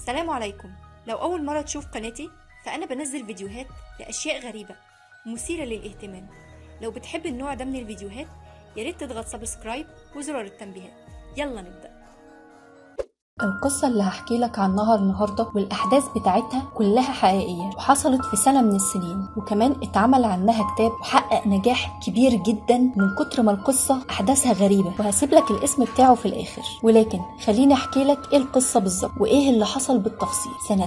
سلام عليكم لو أول مرة تشوف قناتي فأنا بنزل فيديوهات لأشياء غريبة مثيرة للاهتمام لو بتحب النوع ده من الفيديوهات ياريت تضغط سبسكرايب وزرار التنبيهات يلا نبدأ القصة اللي هحكي لك عنها النهاردة والأحداث بتاعتها كلها حقيقية وحصلت في سنة من السنين وكمان اتعمل عنها كتاب وحقق نجاح كبير جدا من كتر ما القصة أحداثها غريبة وهسيب لك الاسم بتاعه في الآخر ولكن خليني أحكي لك إيه القصة بالظبط وإيه اللي حصل بالتفصيل سنة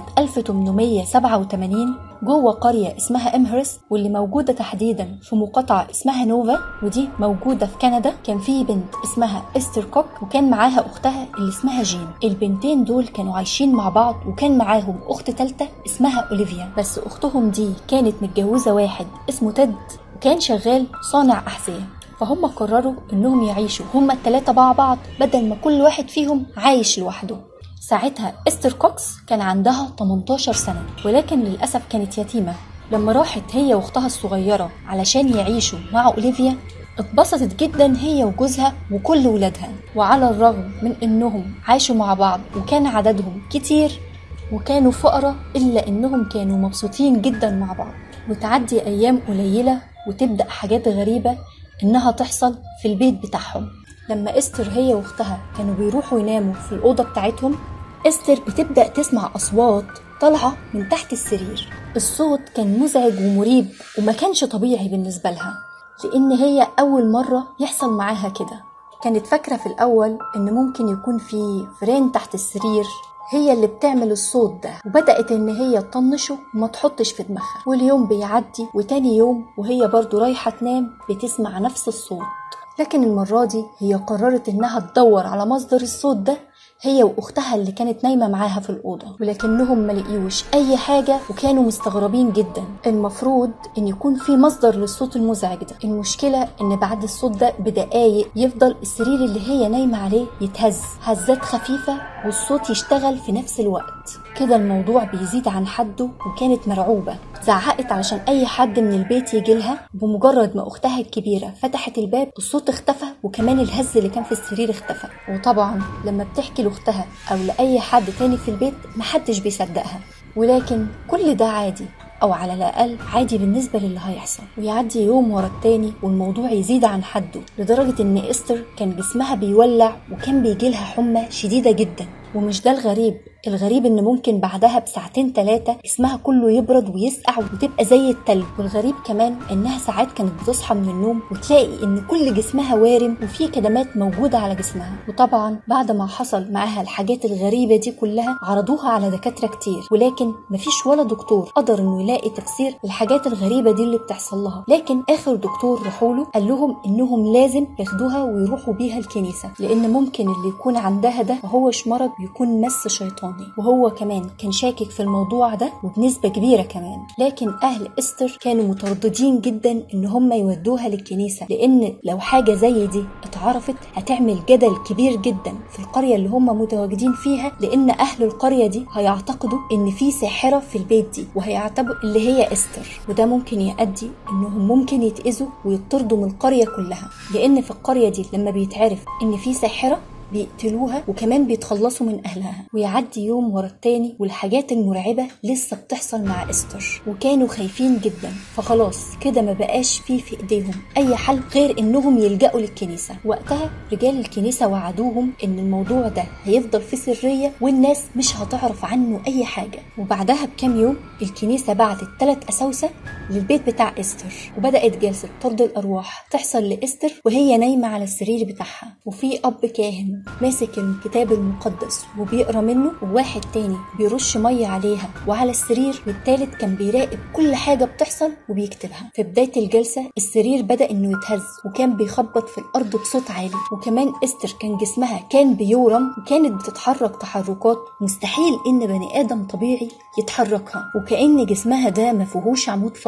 1887 جوه قرية اسمها امهرست واللي موجودة تحديدا في مقاطعة اسمها نوفا ودي موجودة في كندا كان في بنت اسمها استر كوك وكان معاها اختها اللي اسمها جين البنتين دول كانوا عايشين مع بعض وكان معاهم اخت تالتة اسمها اوليفيا بس اختهم دي كانت متجوزة واحد اسمه تيد وكان شغال صانع احذية فهم قرروا انهم يعيشوا هما التلاتة مع بعض بدل ما كل واحد فيهم عايش لوحده ساعتها استر كوكس كان عندها 18 سنة ولكن للأسف كانت يتيمة لما راحت هي واختها الصغيرة علشان يعيشوا مع أوليفيا اتبسطت جدا هي وجوزها وكل ولادها وعلى الرغم من انهم عاشوا مع بعض وكان عددهم كتير وكانوا فقراء الا انهم كانوا مبسوطين جدا مع بعض وتعدي ايام قليله وتبدا حاجات غريبه انها تحصل في البيت بتاعهم لما استر هي واختها كانوا بيروحوا يناموا في الأوضة بتاعتهم استر بتبدأ تسمع أصوات طالعة من تحت السرير الصوت كان مزعج ومريب وما كانش طبيعي بالنسبة لها لأن هي أول مرة يحصل معاها كده كانت فاكرة في الأول إن ممكن يكون في فرين تحت السرير هي اللي بتعمل الصوت ده وبدأت إن هي تطنشه وما تحطش في دماغها واليوم بيعدي وتاني يوم وهي برضو رايحة تنام بتسمع نفس الصوت لكن المرة دي هي قررت إنها تدور على مصدر الصوت ده هي واختها اللي كانت نايمة معاها في الأوضة ولكنهم ما لقيوش أي حاجة وكانوا مستغربين جدا المفروض إن يكون في مصدر للصوت المزعج ده المشكلة إن بعد الصوت ده بدقايق يفضل السرير اللي هي نايمة عليه يتهز هزات خفيفة والصوت يشتغل في نفس الوقت كده الموضوع بيزيد عن حده وكانت مرعوبة زعقت علشان أي حد من البيت يجي لها بمجرد ما أختها الكبيرة فتحت الباب الصوت اختفى وكمان الهز اللي كان في السرير اختفى وطبعا لما بتحكي لأختها أو لأي حد تاني في البيت محدش بيصدقها ولكن كل ده عادي أو على الأقل عادي بالنسبة للي هيحصل ويعدي يوم ورا التاني والموضوع يزيد عن حده لدرجة إن إستر كان جسمها بيولع وكان بيجيلها حمى شديدة جدا ومش ده الغريب الغريب ان ممكن بعدها بساعتين ثلاثة جسمها كله يبرد ويسقع وتبقى زي التلج والغريب كمان انها ساعات كانت بتصحى من النوم وتلاقي ان كل جسمها وارم وفي كدمات موجودة على جسمها وطبعا بعد ما حصل معاها الحاجات الغريبة دي كلها عرضوها على دكاترة كتير ولكن مفيش ولا دكتور قدر انه يلاقي تفسير للحاجات الغريبة دي اللي بتحصل لها لكن اخر دكتور راحوا له قال لهم انهم لازم ياخدوها ويروحوا بيها الكنيسة لان ممكن اللي يكون عندها ده هوش مرض يكون مس شيطاني وهو كمان كان شاكك في الموضوع ده وبنسبة كبيرة كمان لكن أهل إستر كانوا مترددين جدا إن هم يودوها للكنيسة لأن لو حاجة زي دي اتعرفت هتعمل جدل كبير جدا في القرية اللي هم متواجدين فيها لأن أهل القرية دي هيعتقدوا إن في ساحرة في البيت دي وهيعتبروا اللي هي إستر وده ممكن يؤدي إنهم ممكن يتأذوا ويطردوا من القرية كلها لأن في القرية دي لما بيتعرف إن في ساحرة بيقتلوها وكمان بيتخلصوا من أهلها ويعدي يوم ورا التاني والحاجات المرعبة لسه بتحصل مع إستر وكانوا خايفين جدا فخلاص كده ما بقاش فيه في إيديهم أي حل غير إنهم يلجأوا للكنيسة وقتها رجال الكنيسة وعدوهم إن الموضوع ده هيفضل في سرية والناس مش هتعرف عنه أي حاجة وبعدها بكام يوم الكنيسة بعتت ثلاث أساوسة للبيت بتاع إستر وبدأت جلسة طرد الأرواح تحصل لإستر وهي نايمة على السرير بتاعها وفي أب كاهن ماسك الكتاب المقدس وبيقرا منه وواحد تاني بيرش مية عليها وعلى السرير والتالت كان بيراقب كل حاجة بتحصل وبيكتبها في بداية الجلسة السرير بدأ إنه يتهز وكان بيخبط في الأرض بصوت عالي وكمان إستر كان جسمها كان بيورم وكانت بتتحرك تحركات مستحيل إن بني آدم طبيعي يتحركها وكأن جسمها ده ما فيهوش عمود فقري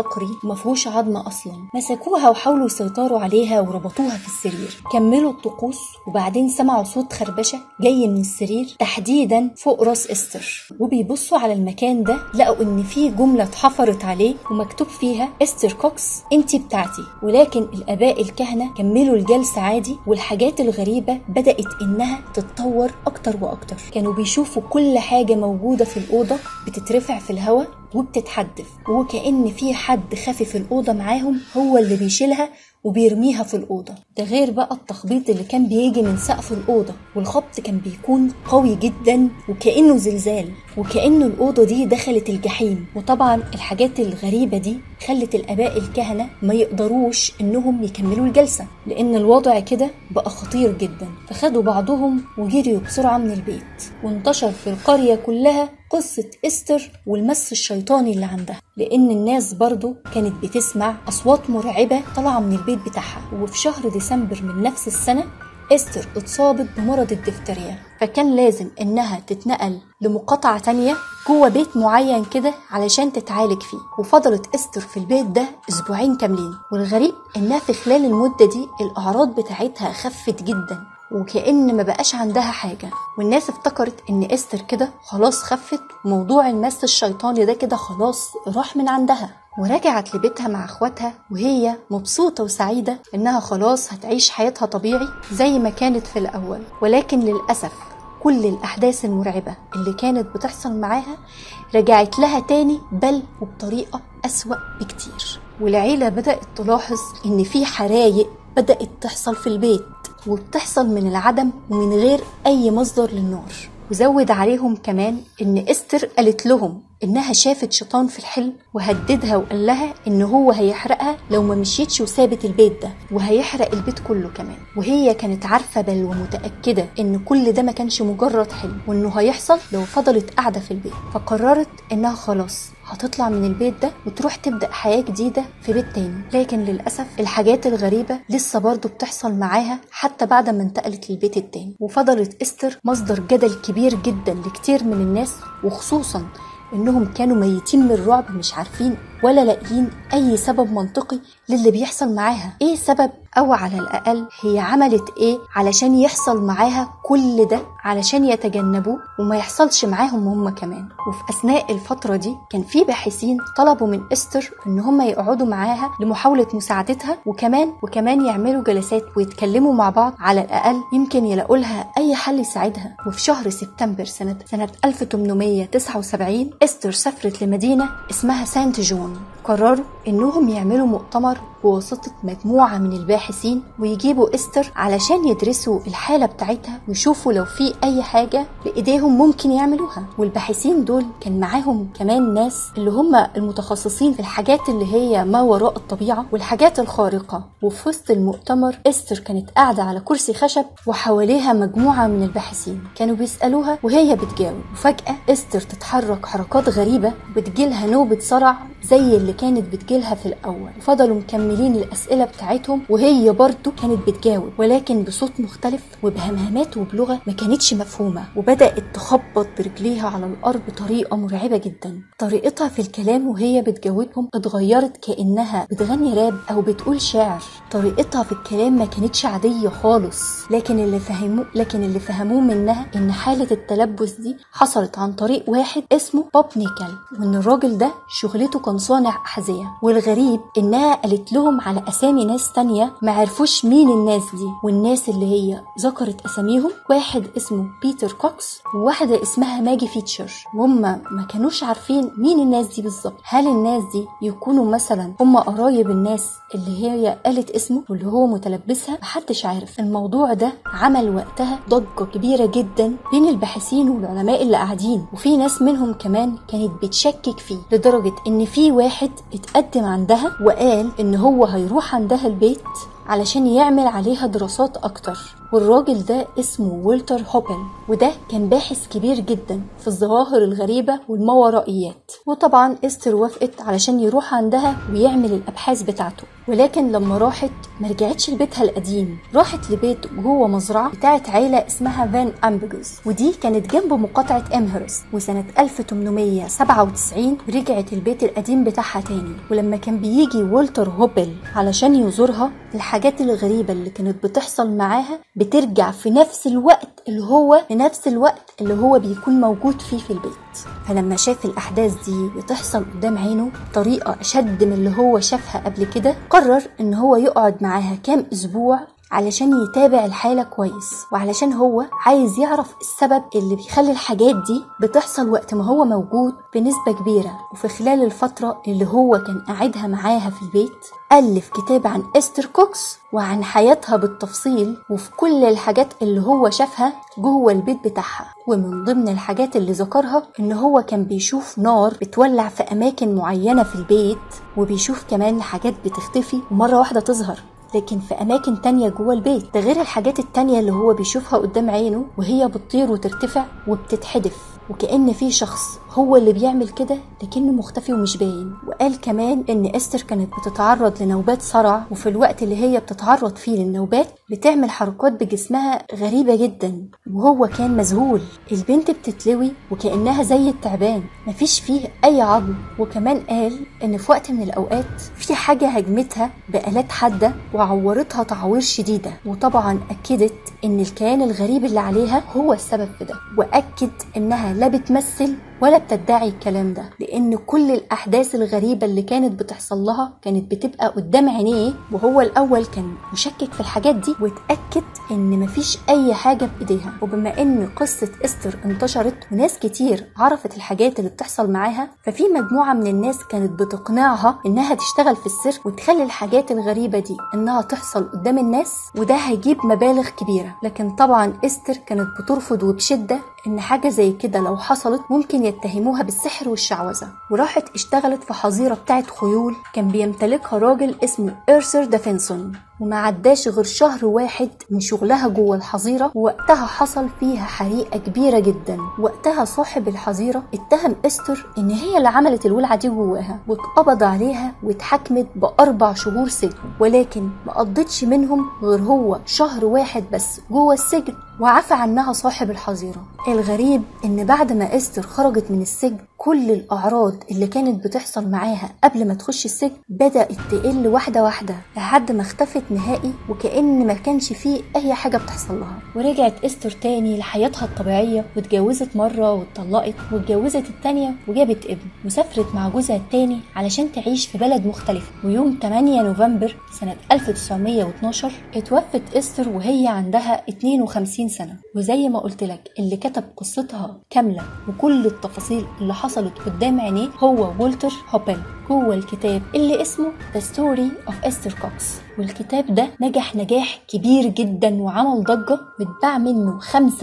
فقري ومفهوش عظم اصلا مسكوها وحاولوا يسيطروا عليها وربطوها في السرير كملوا الطقوس وبعدين سمعوا صوت خربشه جاي من السرير تحديدا فوق راس استر وبيبصوا على المكان ده لقوا ان في جمله اتحفرت عليه ومكتوب فيها استر كوكس انتي بتاعتي ولكن الاباء الكهنه كملوا الجلسه عادي والحاجات الغريبه بدات انها تتطور اكتر واكتر كانوا بيشوفوا كل حاجه موجوده في الاوضه بتترفع في الهواء وبتتحدف وكأن في حد خافي في الأوضة معاهم هو اللي بيشيلها وبيرميها في الأوضة ده غير بقى التخبيط اللي كان بيجي من سقف الأوضة والخبط كان بيكون قوي جدا وكأنه زلزال وكأنه الأوضة دي دخلت الجحيم وطبعا الحاجات الغريبة دي خلت الآباء الكهنة ما يقدروش إنهم يكملوا الجلسة لأن الوضع كده بقى خطير جدا فخدوا بعضهم وجريوا بسرعة من البيت وانتشر في القرية كلها قصة إستر والمس الشيطاني اللي عندها لأن الناس برضو كانت بتسمع أصوات مرعبة طالعة من البيت بتاعها وفي شهر ديسمبر من نفس السنة إستر اتصابت بمرض الدفتريا فكان لازم إنها تتنقل لمقاطعة تانية جوه بيت معين كده علشان تتعالج فيه وفضلت إستر في البيت ده أسبوعين كاملين والغريب إنها في خلال المدة دي الأعراض بتاعتها خفت جدا وكأن ما بقاش عندها حاجة والناس افتكرت ان استر كده خلاص خفت موضوع المس الشيطاني ده كده خلاص راح من عندها ورجعت لبيتها مع اخواتها وهي مبسوطة وسعيدة انها خلاص هتعيش حياتها طبيعي زي ما كانت في الاول ولكن للأسف كل الأحداث المرعبة اللي كانت بتحصل معاها رجعت لها تاني بل وبطريقة أسوأ بكتير والعيلة بدأت تلاحظ إن في حرايق بدأت تحصل في البيت وبتحصل من العدم ومن غير أي مصدر للنار وزود عليهم كمان إن إستر قالت لهم إنها شافت شيطان في الحلم وهددها وقال لها إن هو هيحرقها لو ما مشيتش وسابت البيت ده وهيحرق البيت كله كمان وهي كانت عارفة بل ومتأكدة إن كل ده ما كانش مجرد حلم وإنه هيحصل لو فضلت قاعدة في البيت فقررت إنها خلاص هتطلع من البيت ده وتروح تبدأ حياة جديدة في بيت تاني لكن للأسف الحاجات الغريبة لسه برضه بتحصل معاها حتى بعد ما انتقلت للبيت التاني وفضلت إستر مصدر جدل كبير جدا لكتير من الناس وخصوصا انهم كانوا ميتين من الرعب مش عارفين ولا لاقيين اي سبب منطقي للي بيحصل معاها ايه سبب او على الاقل هي عملت ايه علشان يحصل معاها كل ده علشان يتجنبوه وما يحصلش معاهم هم كمان وفي اثناء الفتره دي كان في باحثين طلبوا من استر ان هم يقعدوا معاها لمحاوله مساعدتها وكمان وكمان يعملوا جلسات ويتكلموا مع بعض على الاقل يمكن يلاقوا لها اي حل يساعدها وفي شهر سبتمبر سنه سنه 1879 استر سافرت لمدينه اسمها سانت جون قرروا انهم يعملوا مؤتمر بواسطة مجموعة من الباحثين ويجيبوا استر علشان يدرسوا الحالة بتاعتها ويشوفوا لو في أي حاجة بإيديهم ممكن يعملوها والباحثين دول كان معاهم كمان ناس اللي هم المتخصصين في الحاجات اللي هي ما وراء الطبيعة والحاجات الخارقة وفي وسط المؤتمر استر كانت قاعدة على كرسي خشب وحواليها مجموعة من الباحثين كانوا بيسألوها وهي بتجاوب وفجأة استر تتحرك حركات غريبة وبتجيلها نوبة صرع زي اللي كانت بتجيلها في الأول وفضلوا مكملين الأسئلة بتاعتهم وهي برضه كانت بتجاوب ولكن بصوت مختلف وبهمهمات وبلغة ما كانتش مفهومة وبدأت تخبط برجليها على الأرض بطريقة مرعبة جدا طريقتها في الكلام وهي بتجاوبهم اتغيرت كأنها بتغني راب أو بتقول شعر طريقتها في الكلام ما كانتش عادية خالص لكن اللي فهموه لكن اللي فهموه منها إن حالة التلبس دي حصلت عن طريق واحد اسمه بوب نيكل وإن الراجل ده شغلته كان صانع أحذية والغريب إنها قالت لهم على أسامي ناس تانية ما عرفوش مين الناس دي والناس اللي هي ذكرت أساميهم واحد اسمه بيتر كوكس وواحدة اسمها ماجي فيتشر وهم ما كانوش عارفين مين الناس دي بالظبط هل الناس دي يكونوا مثلا هم قرايب الناس اللي هي قالت اسمه واللي هو متلبسها محدش عارف الموضوع ده عمل وقتها ضجة كبيرة جدا بين الباحثين والعلماء اللي قاعدين وفي ناس منهم كمان كانت بتشكك فيه لدرجة ان في واحد اتقدم عندها وقال ان هو هيروح عندها البيت علشان يعمل عليها دراسات أكتر والراجل ده اسمه والتر هوبل وده كان باحث كبير جدا في الظواهر الغريبة والماورائيات وطبعا استر وافقت علشان يروح عندها ويعمل الأبحاث بتاعته ولكن لما راحت مرجعتش لبيتها القديم راحت لبيت جوه مزرعة بتاعت عيلة اسمها فان أمبجوز ودي كانت جنب مقاطعة امهرست وسنة 1897 رجعت البيت القديم بتاعها تاني ولما كان بيجي والتر هوبل علشان يزورها الحاجات الغريبة اللي كانت بتحصل معاها بترجع في نفس الوقت اللي هو في نفس الوقت اللي هو بيكون موجود فيه في البيت فلما شاف الأحداث دي بتحصل قدام عينه طريقة أشد من اللي هو شافها قبل كده قرر إن هو يقعد معاها كام أسبوع علشان يتابع الحالة كويس وعلشان هو عايز يعرف السبب اللي بيخلي الحاجات دي بتحصل وقت ما هو موجود بنسبة كبيرة وفي خلال الفترة اللي هو كان قاعدها معاها في البيت ألف كتاب عن إستر كوكس وعن حياتها بالتفصيل وفي كل الحاجات اللي هو شافها جوه البيت بتاعها ومن ضمن الحاجات اللي ذكرها إن هو كان بيشوف نار بتولع في أماكن معينة في البيت وبيشوف كمان حاجات بتختفي ومرة واحدة تظهر لكن في أماكن تانية جوه البيت ده غير الحاجات التانية اللي هو بيشوفها قدام عينه وهي بتطير وترتفع وبتتحدف وكأن في شخص هو اللي بيعمل كده لكنه مختفي ومش باين وقال كمان ان استر كانت بتتعرض لنوبات صرع وفي الوقت اللي هي بتتعرض فيه للنوبات بتعمل حركات بجسمها غريبة جدا وهو كان مذهول البنت بتتلوي وكأنها زي التعبان مفيش فيه أي عظم وكمان قال إن في وقت من الأوقات في حاجة هجمتها بآلات حادة وعورتها تعوير شديدة وطبعا أكدت إن الكيان الغريب اللي عليها هو السبب في ده وأكد إنها لا بتمثل ولا بتدعي الكلام ده لان كل الاحداث الغريبه اللي كانت بتحصل لها كانت بتبقى قدام عينيه وهو الاول كان مشكك في الحاجات دي واتاكد ان مفيش اي حاجه بايديها وبما ان قصه استر انتشرت وناس كتير عرفت الحاجات اللي بتحصل معاها ففي مجموعه من الناس كانت بتقنعها انها تشتغل في السر وتخلي الحاجات الغريبه دي انها تحصل قدام الناس وده هيجيب مبالغ كبيره لكن طبعا استر كانت بترفض وبشده ان حاجه زي كده لو حصلت ممكن يتهموها بالسحر والشعوذه وراحت اشتغلت في حظيره بتاعت خيول كان بيمتلكها راجل اسمه إرسر دافنسون وما عداش غير شهر واحد من شغلها جوه الحظيرة ووقتها حصل فيها حريقة كبيرة جدا وقتها صاحب الحظيرة اتهم استر ان هي اللي عملت الولعة دي جواها واتقبض عليها واتحكمت بأربع شهور سجن ولكن ما قضتش منهم غير هو شهر واحد بس جوه السجن وعفى عنها صاحب الحظيرة الغريب ان بعد ما استر خرجت من السجن كل الأعراض اللي كانت بتحصل معاها قبل ما تخش السجن بدأت تقل واحدة واحدة لحد ما اختفت نهائي وكأن ما كانش فيه أي حاجة بتحصل لها ورجعت استر تاني لحياتها الطبيعية واتجوزت مرة واتطلقت واتجوزت التانية وجابت ابن وسافرت مع جوزها التاني علشان تعيش في بلد مختلفة ويوم 8 نوفمبر سنة 1912 اتوفت استر وهي عندها 52 سنة وزي ما قلت لك اللي كتب قصتها كاملة وكل التفاصيل اللي حصلت قدام عينيه هو والتر هوبل جوه الكتاب اللي اسمه The Story of Esther Cox والكتاب ده نجح نجاح كبير جدا وعمل ضجة واتباع منه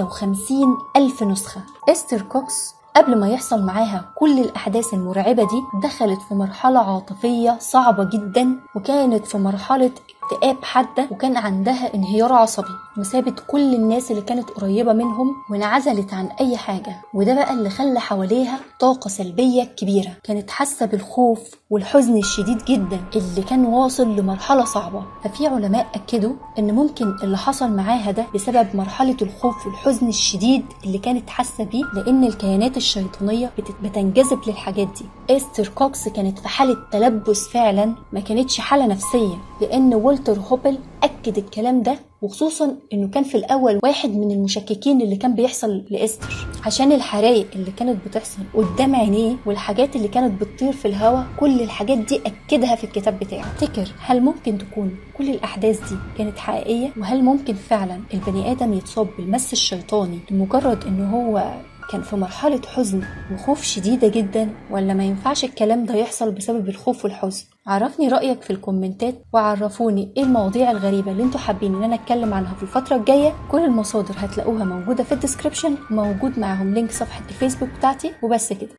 55 ألف نسخة استر كوكس قبل ما يحصل معاها كل الأحداث المرعبة دي دخلت في مرحلة عاطفية صعبة جدا وكانت في مرحلة اكتئاب حادة وكان عندها انهيار عصبي وسابت كل الناس اللي كانت قريبة منهم وانعزلت عن أي حاجة وده بقى اللي خلى حواليها طاقة سلبية كبيرة كانت حاسة بالخوف والحزن الشديد جدا اللي كان واصل لمرحلة صعبة ففي علماء أكدوا إن ممكن اللي حصل معاها ده بسبب مرحلة الخوف والحزن الشديد اللي كانت حاسة بيه لأن الكيانات الشيطانية بتت- بتنجذب للحاجات دي استر كوكس كانت في حالة تلبس فعلا ما كانتش حالة نفسية لأن والتر هوبل أكد الكلام ده وخصوصا انه كان في الاول واحد من المشككين اللي كان بيحصل لاستر عشان الحرايق اللي كانت بتحصل قدام عينيه والحاجات اللي كانت بتطير في الهواء كل الحاجات دي اكدها في الكتاب بتاعه تفتكر هل ممكن تكون كل الاحداث دي كانت حقيقيه وهل ممكن فعلا البني ادم يتصاب بالمس الشيطاني لمجرد ان هو كان في مرحلة حزن وخوف شديدة جدا ولا ما ينفعش الكلام ده يحصل بسبب الخوف والحزن عرفني رأيك في الكومنتات وعرفوني ايه المواضيع الغريبة اللي انتوا حابين ان انا اتكلم عنها في الفترة الجاية كل المصادر هتلاقوها موجودة في الديسكريبشن وموجود معاهم لينك صفحة الفيسبوك بتاعتي وبس كده